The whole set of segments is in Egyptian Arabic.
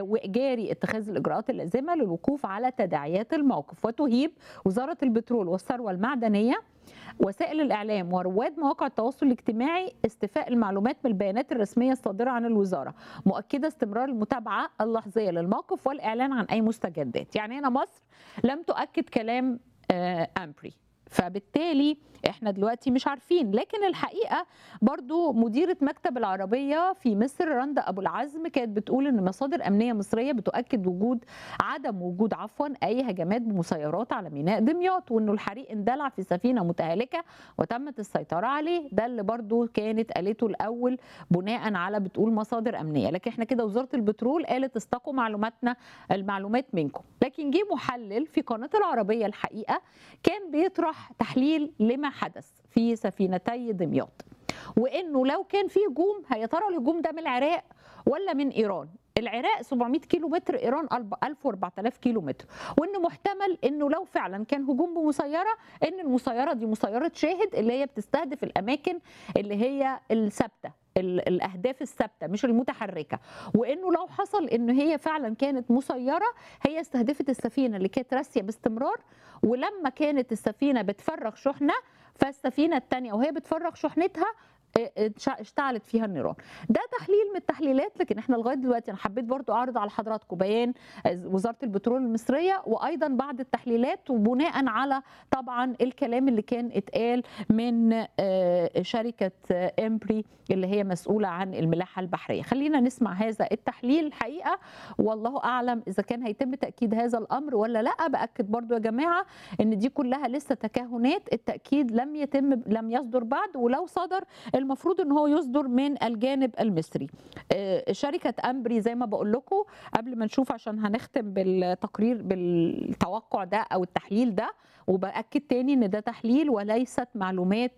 وإجاري اتخاذ الإجراءات اللازمة للوقوف على تداعيات الموقف وتهيب وزارة البترول والثروة المعدنية وسائل الإعلام ورواد مواقع التواصل الاجتماعي استيفاء المعلومات من البيانات الرسمية الصادرة عن الوزارة مؤكدة استمرار المتابعة اللحظية للموقف والإعلان عن أي مستجدات يعني هنا مصر لم تؤكد كلام آه، أمبري فبالتالي احنا دلوقتي مش عارفين لكن الحقيقه برضو مديره مكتب العربيه في مصر رندا ابو العزم كانت بتقول ان مصادر امنيه مصريه بتؤكد وجود عدم وجود عفوا اي هجمات بمسيرات على ميناء دمياط وانه الحريق اندلع في سفينه متهالكه وتمت السيطره عليه ده اللي برضو كانت قالته الاول بناء على بتقول مصادر امنيه لكن احنا كده وزاره البترول قالت استقوا معلوماتنا المعلومات منكم لكن جه محلل في قناه العربيه الحقيقه كان بيطرح تحليل لما حدث في سفينتي دمياط وانه لو كان في هجوم هي ترى الهجوم ده من العراق ولا من ايران العراق 700 كيلو متر ايران 1000 و4000 كيلو متر وانه محتمل انه لو فعلا كان هجوم بمسيره ان المسيره دي مسيره شاهد اللي هي بتستهدف الاماكن اللي هي الثابته ال- الاهداف الثابته مش المتحركه وانه لو حصل ان هي فعلا كانت مسيره هي استهدفت السفينه اللي كانت راسيه باستمرار ولما كانت السفينه بتفرغ شحنه فالسفينه الثانيه وهي بتفرغ شحنتها اه، اتش- اشتعلت فيها النيران ده تحليل من التحليلات لكن احنا لغايه دلوقتي انا حبيت برضو اعرض على حضراتكم بيان وزاره البترول المصريه وايضا بعض التحليلات وبناء على طبعا الكلام اللي كان اتقال من اه، شركه اه، امبري اللي هي مسؤوله عن الملاحه البحريه خلينا نسمع هذا التحليل الحقيقه والله اعلم اذا كان هيتم تاكيد هذا الامر ولا لا باكد برضو يا جماعه ان دي كلها لسه تكهنات التاكيد لم يتم لم يصدر بعد ولو صدر المفروض ان هو يصدر من الجانب المصري آه، شركه امبري زي ما بقول لكم قبل ما نشوف عشان هنختم بالتقرير بالتوقع ده او التحليل ده وباكد تاني ان ده تحليل وليست معلومات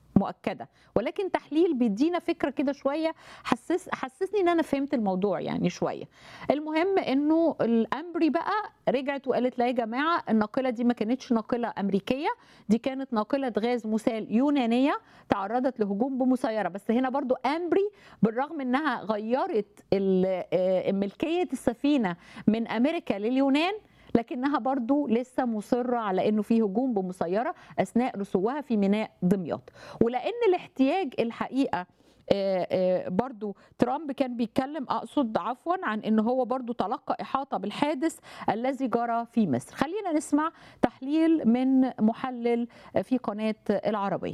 مؤكده ولكن تحليل بيدينا فكره كده شويه حسس حسسني ان انا فهمت الموضوع يعني شويه المهم انه الامبري بقى رجعت وقالت لا يا جماعه الناقله دي ما كانتش ناقله امريكيه دي كانت ناقله غاز مسال يونانيه تعرضت لهجوم بمسيره بس هنا برضو امبري بالرغم انها غيرت ال- آه، ملكيه السفينه من امريكا لليونان لكنها برضو لسه مصرة على انه في هجوم بمسيرة اثناء رسوها في ميناء دمياط ولان الاحتياج الحقيقة آه، آه، برضو ترامب كان بيتكلم اقصد عفوا عن ان هو برضو تلقى احاطه بالحادث الذي جرى في مصر خلينا نسمع تحليل من محلل في قناه العربيه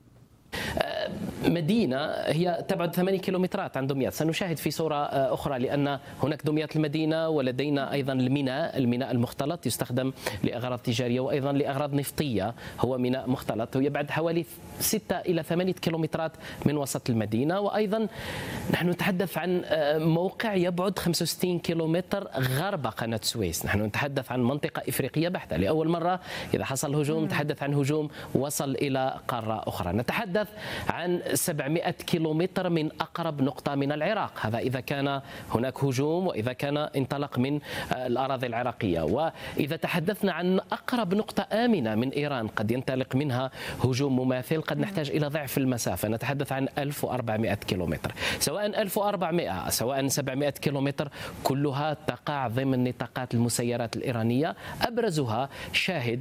مدينة هي تبعد 8 كيلومترات عن دمياط سنشاهد في صورة آه، أخرى لأن هناك دمياط المدينة ولدينا أيضا الميناء الميناء المختلط يستخدم لأغراض تجارية وأيضا لأغراض نفطية هو ميناء مختلط ويبعد حوالي 6 إلى 8 كيلومترات من وسط المدينة وأيضا نحن نتحدث عن آه، موقع يبعد 65 كيلومتر غرب قناة السويس نحن نتحدث عن منطقة إفريقية بحتة لأول مرة إذا حصل هجوم نتحدث عن هجوم وصل إلى قارة أخرى نتحدث عن 700 كيلومتر من أقرب نقطة من العراق هذا إذا كان هناك هجوم وإذا كان انطلق من آه، الأراضي العراقية وإذا تحدثنا عن أقرب نقطة آمنة من إيران قد ينطلق منها هجوم مماثل قد نحتاج إلى ضعف المسافة نتحدث عن 1400 كيلومتر سواء 1400 سواء 700 كيلومتر كلها تقع ضمن نطاقات المسيرات الإيرانية أبرزها شاهد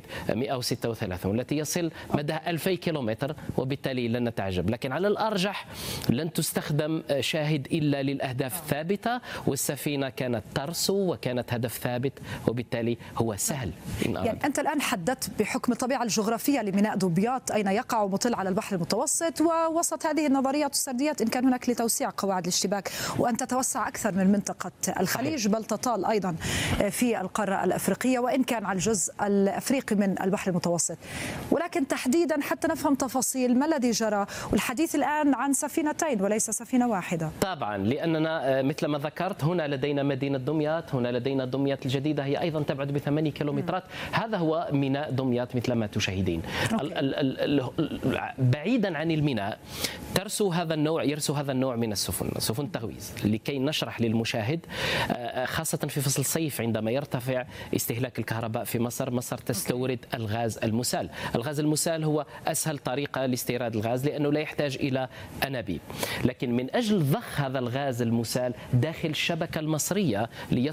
136 التي يصل مدى 2000 كيلومتر وبالتالي لن نتعجب لكن على الأرجح لن تستخدم شاهد إلا للأهداف الثابتة والسفينة كانت ترسو وكانت هدف ثابت وبالتالي هو سهل إن أراد يعني أنت الآن حددت بحكم الطبيعة الجغرافية لميناء دمياط أين يقع ومطل على البحر المتوسط ووسط هذه النظريات والسرديات إن كان هناك لتوسيع قواعد الاشتباك وأن تتوسع أكثر من منطقة الخليج بل تطال أيضا في القارة الأفريقية وإن كان على الجزء الأفريقي من البحر المتوسط ولكن تحديدا حتى نفهم تفاصيل ما الذي جرى والحديث الآن عن سفينتين وليس سفينة واحدة طبعا لاننا آه، مثل ما ذكرت هنا لدينا مدينه دمياط هنا لدينا دمياط الجديده هي ايضا تبعد بثمانية كيلومترات هذا هو ميناء دمياط مثل ما تشاهدين ال- ال- ال- ال- بعيدا عن الميناء ترسو هذا النوع يرسو هذا النوع من السفن سفن التغويز لكي نشرح للمشاهد آه، خاصه في فصل الصيف عندما يرتفع استهلاك الكهرباء في مصر مصر تستورد الغاز المسال الغاز المسال هو اسهل طريقه لاستيراد الغاز لانه لا يحتاج الى انابيب لكن من اجل ضخ هذا الغاز المسال داخل الشبكه المصريه ليصل